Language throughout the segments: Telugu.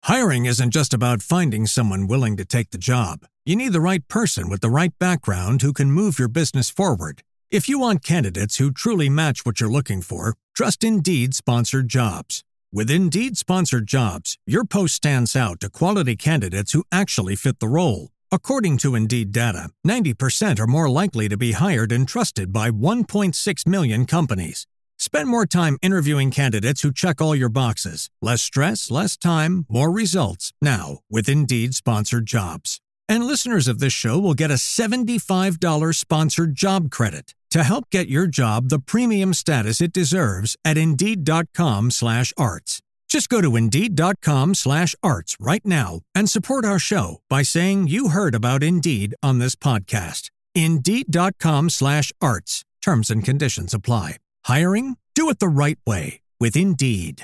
Hiring isn't just about finding someone willing to take the job. You need the right person with the right background who can move your business forward. If you want candidates who truly match what you're looking for, trust Indeed sponsored jobs. With Indeed sponsored jobs, your post stands out to quality candidates who actually fit the role. According to Indeed data, 90% are more likely to be hired and trusted by 1.6 million companies. Spend more time interviewing candidates who check all your boxes. Less stress, less time, more results. Now, with Indeed sponsored jobs. And listeners of this show will get a $75 sponsored job credit to help get your job the premium status it deserves at Indeed.com slash arts. Just go to Indeed.com slash arts right now and support our show by saying you heard about Indeed on this podcast. Indeed.com slash arts. Terms and conditions apply. Hiring? Do it the right way with Indeed.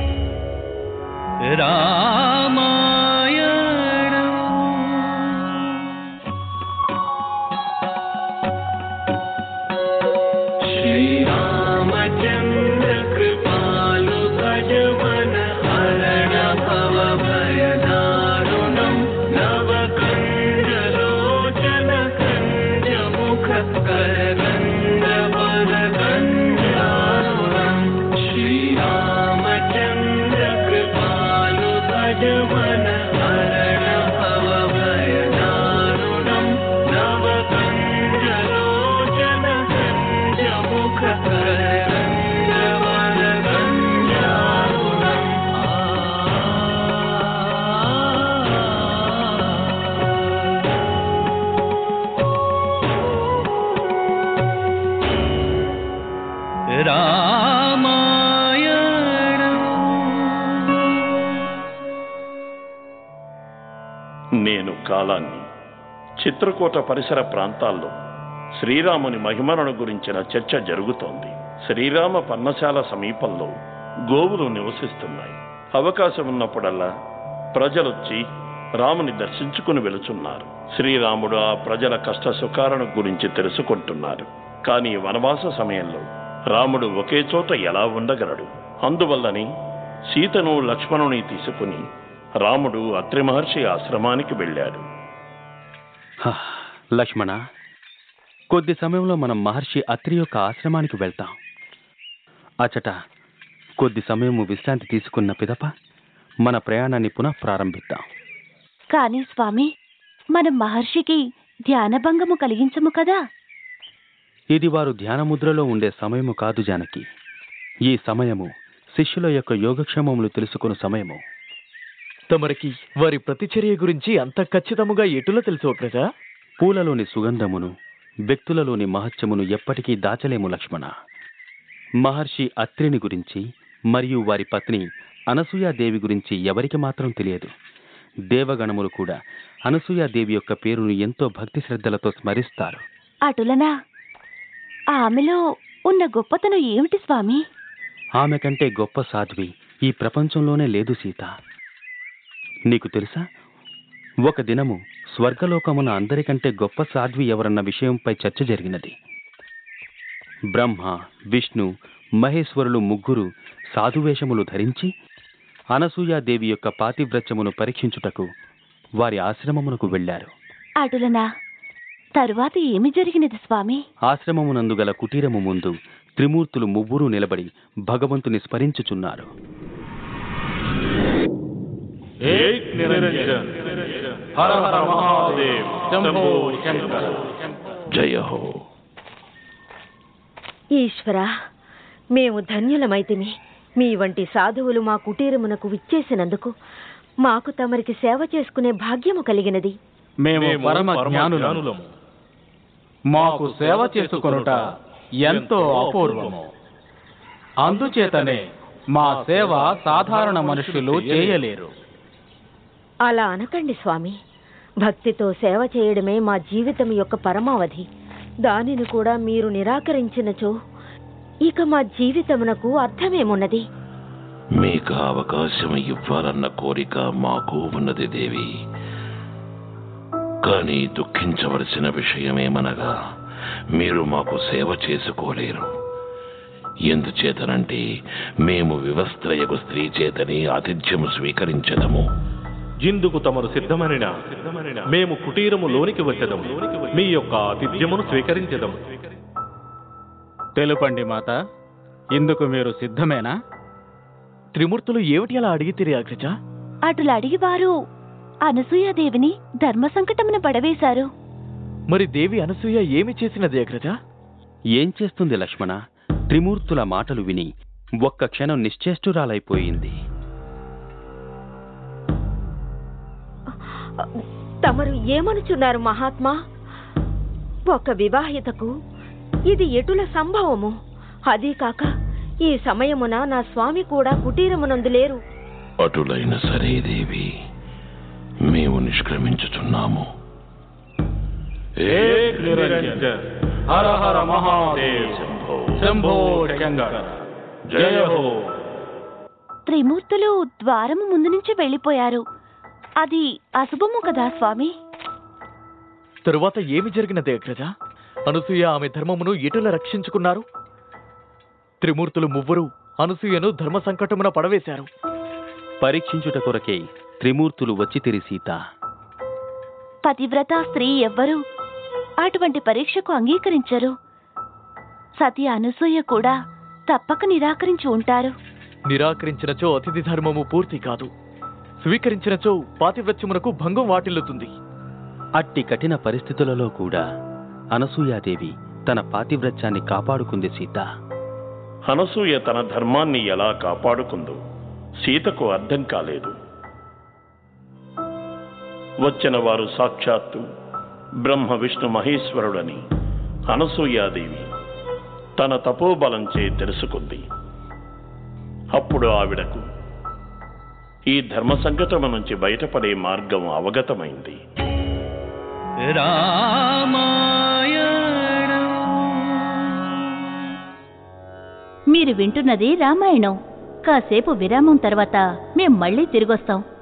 Shri Ramchandra कृपालु भजवन हरण भव भयदारुणम् नवकण्डलोचन कञ्जमुख करकण्ड वरकण्डारुणम् श्रीरामचन्द्र कृपालु भजवन हरण भव भयदारुणम् नवकण्डलोचन कञ्जमुख करकण्ड वरकण्डारुणम् నేను కాలాన్ని చిత్రకూట పరిసర ప్రాంతాల్లో శ్రీరాముని మహిమలను గురించిన చర్చ జరుగుతోంది శ్రీరామ పర్ణశాల సమీపంలో గోవులు నివసిస్తున్నాయి అవకాశం ఉన్నప్పుడల్లా ప్రజలొచ్చి రాముని దర్శించుకుని వెళుచున్నారు శ్రీరాముడు ఆ ప్రజల కష్ట సుఖాలను గురించి తెలుసుకుంటున్నారు కానీ వనవాస సమయంలో రాముడు ఒకే చోట ఎలా ఉండగలడు అందువల్లని సీతను లక్ష్మణుని తీసుకుని రాముడు అత్రి మహర్షి ఆశ్రమానికి వెళ్ళాడు హ, లక్ష్మణ కొద్ది సమయంలో మనం మహర్షి అత్రి యొక్క ఆశ్రమానికి వెళ్తాం అచట కొద్ది సమయము విశ్రాంతి తీసుకున్న పిదప మన ప్రయాణాన్ని పునః ప్రారంభిద్దాం కానీ స్వామి మనం మహర్షికి ధ్యానభంగము కలిగించము కదా ఇది వారు ధ్యానముద్రలో ఉండే సమయము కాదు జానకి ఈ సమయము శిష్యుల యొక్క యోగక్షేమములు తెలుసుకుని సమయము తమరికి వారి ప్రతిచర్య గురించి అంత ఖచ్చితముగా ఎటులో తెలుసు అగ్రజ పూలలోని సుగంధమును వ్యక్తులలోని మహత్యమును ఎప్పటికీ దాచలేము లక్ష్మణ మహర్షి అత్రిని గురించి మరియు వారి పత్ని అనసూయాదేవి గురించి ఎవరికి మాత్రం తెలియదు దేవగణములు కూడా అనసూయాదేవి యొక్క పేరును ఎంతో భక్తి శ్రద్ధలతో స్మరిస్తారు అటులనా ఆమెలో ఉన్న గొప్పతనం ఏమిటి స్వామి ఆమె కంటే గొప్ప సాధ్వి ఈ ప్రపంచంలోనే లేదు సీత నీకు తెలుసా ఒక దినము స్వర్గలోకమున అందరికంటే గొప్ప సాధ్వి ఎవరన్న విషయంపై చర్చ జరిగినది బ్రహ్మ విష్ణు మహేశ్వరులు ముగ్గురు సాధువేషములు ధరించి అనసూయాదేవి యొక్క పాతివ్రత్యమును పరీక్షించుటకు వారి ఆశ్రమమునకు వెళ్ళారు అటులనా తరువాత ఏమి జరిగినది స్వామి ఆశ్రమమునందు గల కుటీరము ముందు త్రిమూర్తులు ముగ్గురు నిలబడి భగవంతుని స్మరించుచున్నారు ఏక్ నిరంజన్ హర హర మహాదేవ్ శంభో శంకర జయ హో ఈశ్వరా మేము ధన్యులమైతిమి మీ వంటి సాధువులు మా కుటీరమునకు విచ్చేసినందుకు మాకు తమరికి సేవ చేసుకునే భాగ్యము కలిగినది మేము పరమ జ్ఞానులము మాకు సేవ చేసుకొనుట ఎంతో అపూర్వము అందుచేతనే మా సేవ సాధారణ మనుషులు చేయలేరు అలా అనకండి స్వామి భక్తితో సేవ చేయడమే మా జీవితం యొక్క పరమావధి దానిని కూడా మీరు నిరాకరించినచో ఇక మా జీవితమునకు అర్థమేమున్నది మీకు అవకాశం ఇవ్వాలన్న కోరిక మాకు ఉన్నది దేవి కానీ దుఃఖించవలసిన విషయమేమనగా మీరు మాకు సేవ చేసుకోలేరు ఎందుచేతనంటే మేము వివస్త్రయకు స్త్రీ చేతని ఆతిథ్యము స్వీకరించదము జిందుకు తమరు సిద్ధమనిన మేము కుటీరము లోనికి వచ్చదము మీ యొక్క ఆతిథ్యమును స్వీకరించదము తెలుపండి మాత ఇందుకు మీరు సిద్ధమేనా త్రిమూర్తులు ఏమిటి అలా అడిగితిరి అగ్రజ అటులు అడిగి వారు అనసూయాదేవిని ధర్మ సంకటమున పడవేశారు మరి దేవి అనసూయ ఏమి చేసినది అగ్రజ ఏం చేస్తుంది లక్ష్మణ త్రిమూర్తుల మాటలు విని ఒక్క క్షణం నిశ్చేష్టురాలైపోయింది తమరు ఏమనుచున్నారు మహాత్మా ఒక వివాహితకు ఇది ఎటుల సంభవము అదీ కాక ఈ సమయమున నా స్వామి కూడా కుటీరమునందు లేరు అటులైన సరే దేవి మేము నిష్క్రమించుచున్నాము ఏక్ నిరంజన్ హర హర మహాదేవ్ శంభో శంకర జయ హో త్రిమూర్తులు ద్వారము ముందు నుంచి వెళ్ళిపోయారు అది అశుభము కదా స్వామి తరువాత ఏమి జరిగినది అగ్రజ అనసూయ ఆమె ధర్మమును ఎటుల రక్షించుకున్నారు త్రిమూర్తులు మువ్వరు అనసూయను ధర్మ సంకటమున పడవేశారు పరీక్షించుట కొరకే త్రిమూర్తులు వచ్చితిరి సీత పతివ్రత స్త్రీ ఎవ్వరూ అటువంటి పరీక్షకు అంగీకరించరు సతి అనసూయ కూడా తప్పక నిరాకరించి ఉంటారు నిరాకరించినచో అతిథి ధర్మము పూర్తి కాదు స్వీకరించినచో పాతివ్రత్యమునకు భంగం వాటిల్లుతుంది అట్టి కఠిన పరిస్థితులలో కూడా అనసూయాదేవి తన పాతివ్రత్యాన్ని కాపాడుకుంది సీత అనసూయ తన ధర్మాన్ని ఎలా కాపాడుకుందో సీతకు అర్థం కాలేదు వచ్చిన వారు సాక్షాత్తు బ్రహ్మ విష్ణు మహేశ్వరుడని అనసూయాదేవి తన తపోబలంచే తెలుసుకుంది అప్పుడు ఆవిడకు ఈ ధర్మ సంకటము నుంచి బయటపడే మార్గం అవగతమైంది మీరు వింటున్నది రామాయణం కాసేపు విరామం తర్వాత మేం మళ్ళీ తిరిగొస్తాం